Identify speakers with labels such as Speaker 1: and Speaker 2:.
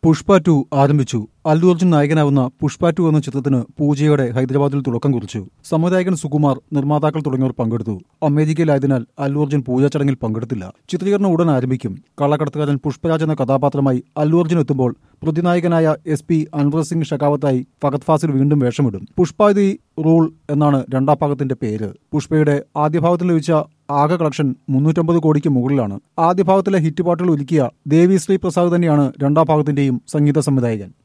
Speaker 1: Pushpa two ആരംഭിച്ചു അല്ലു അർജുൻ നായകനാവുന്ന Pushpa two എന്ന ചിത്രത്തിന് പൂജയോടെ ഹൈദരാബാദിൽ തുടക്കം കുറിച്ചു സംവിധായകൻ സുകുമാർ നിർമ്മാതാക്കൾ തുടങ്ങിയവർ പങ്കെടുത്തു അമേരിക്കയിലായതിനാൽ അല്ലു അർജുൻ പൂജാ ചടങ്ങിൽ പങ്കെടുത്തില്ല ചിത്രീകരണം ഉടൻ ആരംഭിക്കും കള്ളക്കടത്തുകാരൻ പുഷ്പരാജ് എന്ന കഥാപാത്രമായി അല്ലു അർജുൻ എത്തുമ്പോൾ പ്രതിനായകനായ എസ് പി അൻവർ സിംഗ് ഷെഖാവത്തായി ഫഗത് ഫാസിൽ വീണ്ടും വേഷമിടും പുഷ്പ ദി റൂൾ എന്നാണ് രണ്ടാം ഭാഗത്തിന്റെ പേര് പുഷ്പയുടെ ആദ്യ ഭാഗത്തിൽ ലഭിച്ച ആകെ കളക്ഷൻ മുന്നൂറ്റമ്പത് കോടിക്ക് മുകളിലാണ് ആദ്യ ഭാഗത്തിലെ ഹിറ്റ് പാട്ടുകൾ ഒരുക്കിയ ദേവി ശ്രീ പ്രസാദ് തന്നെയാണ് രണ്ടാം ഭാഗത്തിന്റെയും സംഗീത സംവിധായകൻ